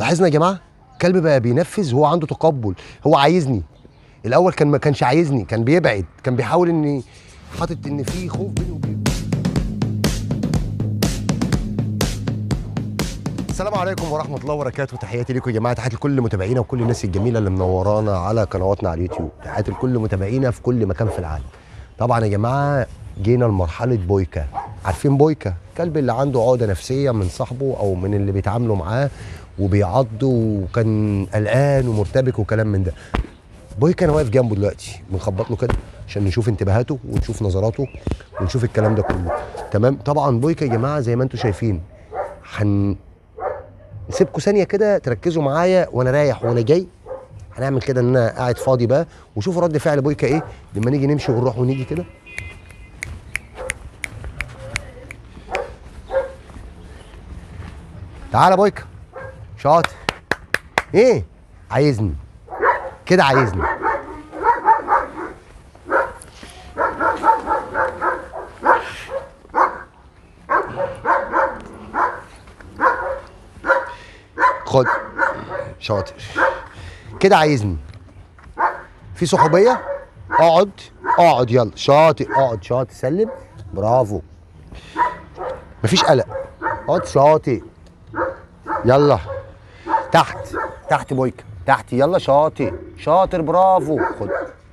لاحظنا يا جماعه الكلب بقى بينفذ وهو عنده تقبل هو عايزني الاول كان ما كانش عايزني كان بيبعد كان بيحاول ان حاطط ان في خوف بينه وبينه السلام عليكم ورحمه الله وبركاته تحياتي لكم يا جماعه تحياتي لكل متابعينا وكل الناس الجميله اللي منورانا على قنواتنا على اليوتيوب تحياتي لكل متابعينا في كل مكان في العالم طبعا يا جماعه جينا لمرحله بويكا عارفين بويكا الكلب اللي عنده عقده نفسيه من صاحبه او من اللي بيتعاملوا معاه وبيعض وكان قلقان ومرتبك وكلام من ده بويكا انا واقف جنبه دلوقتي بنخبط له كده عشان نشوف انتباهاته ونشوف نظراته ونشوف الكلام ده كله تمام طبعا بويكا يا جماعه زي ما انتم شايفين هن نسيبكم ثانيه كده تركزوا معايا وانا رايح وانا جاي هنعمل كده ان انا قاعد فاضي بقى وشوفوا رد فعل بويكا ايه لما نيجي نمشي ونروح ونيجي كده تعالى بويكا شاطر ايه عايزني كده عايزني خد شاطر كده عايزني في صحوبيه اقعد اقعد يلا شاطر اقعد شاطر سلم برافو مفيش قلق اقعد شاطر يلا تحت تحت بويكا تحت يلا شاطر شاطر برافو خد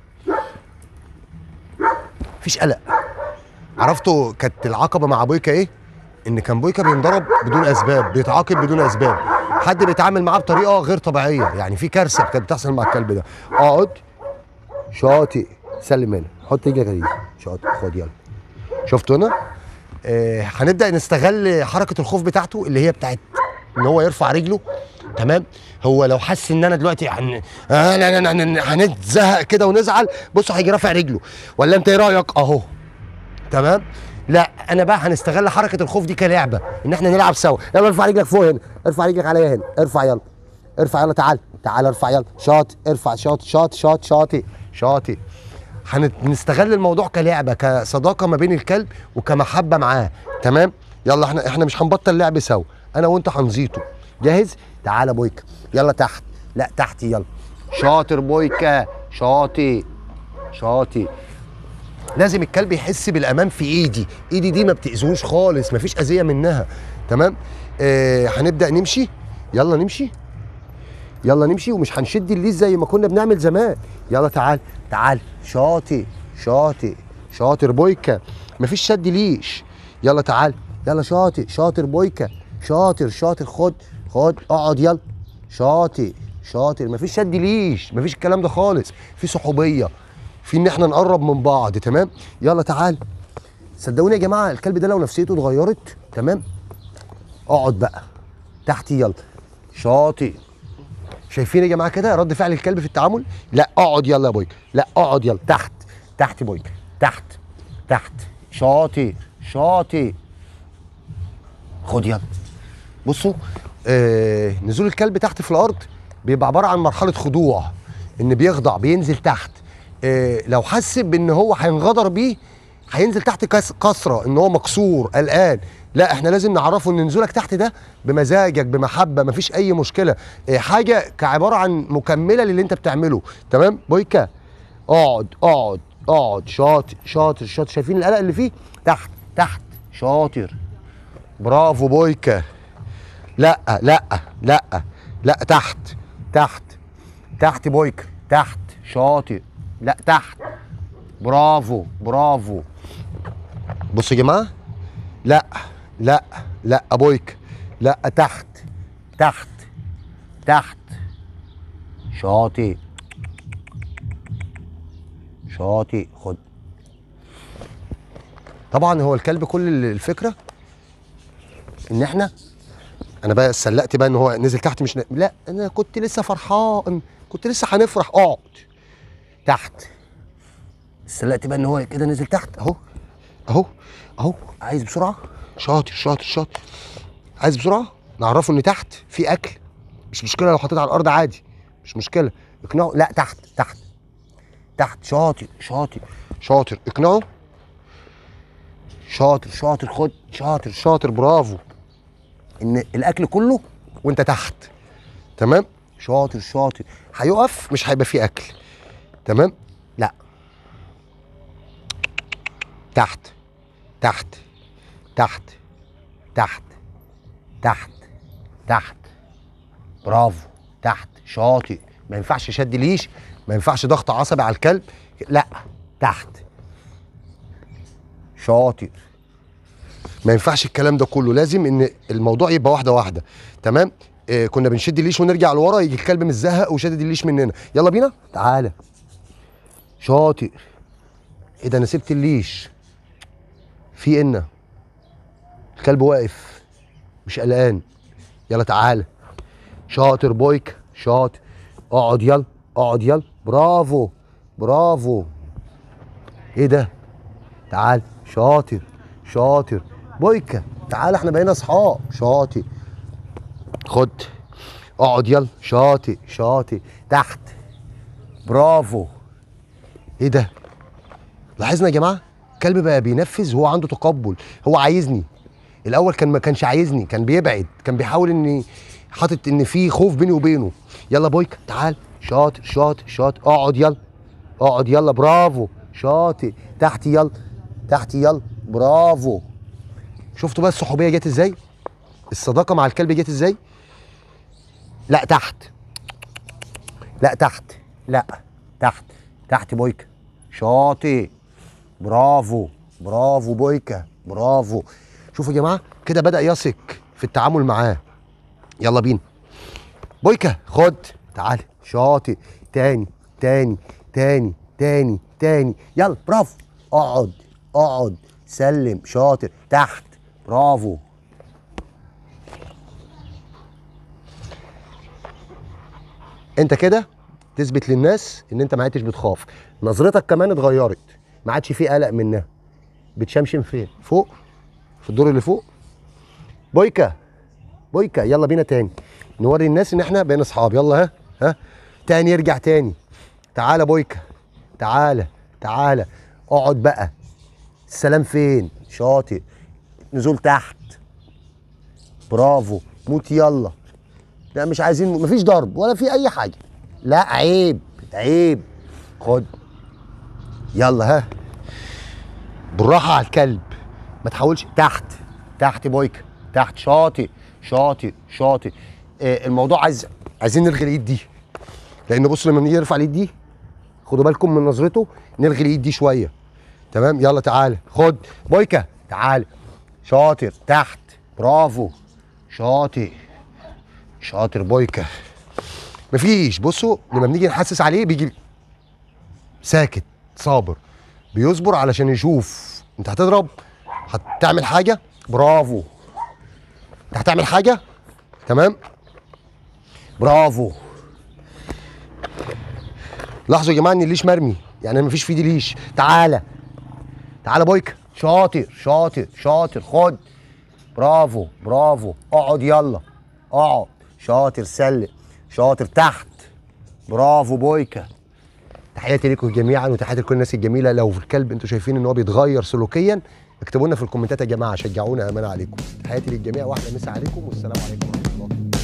مفيش قلق عرفتوا كانت العقبه مع بويكا ايه ان كان بويكا بينضرب بدون اسباب بيتعاقب بدون اسباب حد بيتعامل معاه بطريقه غير طبيعيه يعني في كارثه كانت بتحصل مع الكلب ده اقعد شاطئ سلم هنا حط رجلك عليه شاطئ خد يلا شفتوا هنا آه هنبدا نستغل حركه الخوف بتاعته اللي هي بتاعت ان هو يرفع رجله تمام هو لو حس ان انا دلوقتي هن... هنتزهق كده ونزعل بص هيجي رافع رجله ولا انت ايه رايك اهو تمام لا انا بقى هنستغل حركه الخوف دي كلعبه ان احنا نلعب سوا يلا ارفع رجلك فوق هنا ارفع رجلك عليا هنا ارفع يلا ارفع يلا تعال تعال ارفع يلا شاط ارفع شاط شاط شاط شاطئ شاطئ هنستغل الموضوع كلعبه كصداقه ما بين الكلب وكمحبه معاه تمام يلا احنا احنا مش هنبطل لعب سوا انا وانت هنزيطه جاهز تعالى بويكا يلا تحت لا تحت يلا شاطر بويكا شاطئ شاطئ لازم الكلب يحس بالامان في ايدي ايدي دي ما بتاذوش خالص ما فيش اذيه منها تمام آه هنبدا نمشي يلا نمشي يلا نمشي ومش هنشد الليز زي ما كنا بنعمل زمان يلا تعال تعال شاطئ شاطئ شاطر بويكا مفيش شد ليش يلا تعال يلا شاطئ شاطر بويكا شاطر شاطر خد خد اقعد يلا شاطئ شاطر مفيش شد ليش مفيش الكلام ده خالص في صحوبيه في ان احنا نقرب من بعض تمام يلا تعال صدقوني يا جماعه الكلب ده لو نفسيته اتغيرت تمام اقعد بقى تحت يلا شاطئ شايفين يا جماعه كده رد فعل الكلب في التعامل لا اقعد يلا يا بويك لا اقعد يلا تحت تحت بويك تحت تحت شاطئ شاطئ خد يلا بصوا آه نزول الكلب تحت في الارض بيبقى عباره عن مرحله خضوع ان بيخضع بينزل تحت آه لو حس بان هو هينغدر بيه هينزل تحت كسره ان هو مكسور قلقان لا احنا لازم نعرفه ان نزولك تحت ده بمزاجك بمحبه مفيش اي مشكله اه حاجه كعباره عن مكمله للي انت بتعمله تمام بويكا اقعد اقعد اقعد شاطر شاطر شاطر شايفين القلق اللي فيه تحت تحت شاطر برافو بويكا لا لا لا لا تحت تحت تحت بويكا تحت شاطر لا تحت برافو برافو بصوا يا جماعه لا لا لا ابويك لا تحت تحت تحت شاطئ شاطئ خد طبعا هو الكلب كل الفكره ان احنا انا بقى سلقت بقى ان هو نزل تحت مش ن... لا انا كنت لسه فرحان كنت لسه هنفرح اقعد تحت سلقت بقى ان هو كده نزل تحت اهو اهو اهو عايز بسرعه شاطر شاطر شاطر عايز بسرعه نعرفه ان تحت في اكل مش مشكله لو حطيت على الارض عادي مش مشكله اقنعه لا تحت تحت تحت شاطر شاطر شاطر اقنعه شاطر شاطر خد شاطر شاطر برافو ان الاكل كله وانت تحت تمام شاطر شاطر هيقف مش هيبقى فيه اكل تمام لا تحت تحت تحت تحت تحت تحت برافو تحت شاطئ ما ينفعش شد ليش ما ينفعش ضغط عصبي على الكلب لا تحت شاطئ ما ينفعش الكلام ده كله لازم ان الموضوع يبقى واحده واحده تمام آه كنا بنشد الليش ونرجع لورا يجي الكلب متزهق وشادد الليش مننا يلا بينا تعالى شاطئ ايه ده انا سبت الليش في إنا الكلب واقف مش قلقان يلا تعالى شاطر بويك شاطر اقعد يلا اقعد يلا برافو برافو ايه ده تعال شاطر شاطر بويكا تعال احنا بقينا اصحاب شاطر خد اقعد يلا شاطئ شاطئ تحت برافو ايه ده لاحظنا يا جماعه الكلب بقى بينفذ وهو عنده تقبل هو عايزني الاول كان ما كانش عايزني كان بيبعد كان بيحاول ان حاطط ان في خوف بيني وبينه يلا بويكا تعال شاطر شاطر شاطر اقعد يلا اقعد يلا برافو شاطئ تحت يلا تحت يلا برافو شفتوا بقى الصحوبيه جت ازاي الصداقه مع الكلب جت ازاي لا تحت لا تحت لا تحت تحت بويكا شاطئ برافو برافو بويكا برافو شوفوا يا جماعه كده بدا يثق في التعامل معاه يلا بينا بويكا خد تعال شاطئ تاني تاني تاني تاني تاني يلا برافو اقعد اقعد سلم شاطر تحت برافو انت كده تثبت للناس ان انت ما عدتش بتخاف نظرتك كمان اتغيرت ما عادش في قلق منها بتشمشم فين فوق في الدور اللي فوق بويكا بويكا يلا بينا تاني نوري الناس ان احنا بقينا اصحاب يلا ها ها تاني يرجع تاني تعالى بويكا تعالى تعالى اقعد بقى السلام فين شاطئ نزول تحت برافو موت يلا لا مش عايزين مفيش ضرب ولا في اي حاجه لا عيب عيب خد يلا ها بالراحه على الكلب ما تحاولش تحت تحت بويكا تحت شاطئ شاطئ شاطئ آه الموضوع عايز عايزين نلغي الايد دي لان بص لما بنيجي نرفع الايد دي خدوا بالكم من نظرته نلغي الايد دي شويه تمام يلا تعالى خد بويكا تعالى شاطر تحت برافو شاطئ شاطر بويكا مفيش بصوا لما بنيجي نحسس عليه بيجي ساكت صابر بيصبر علشان يشوف انت هتضرب هتعمل حاجه برافو انت هتعمل حاجه تمام برافو لاحظوا يا جماعه ان الليش مرمي يعني مفيش في ايدي ليش تعالى تعالى بويكا شاطر شاطر شاطر خد برافو برافو اقعد يلا اقعد شاطر سلم شاطر تحت برافو بويكا تحياتي لكم جميعا وتحياتي لكل الناس الجميله لو في الكلب انتوا شايفين ان هو بيتغير سلوكيا اكتبوا لنا في الكومنتات يا جماعه شجعونا امان عليكم تحياتي للجميع واحده مسا عليكم والسلام عليكم ورحمه الله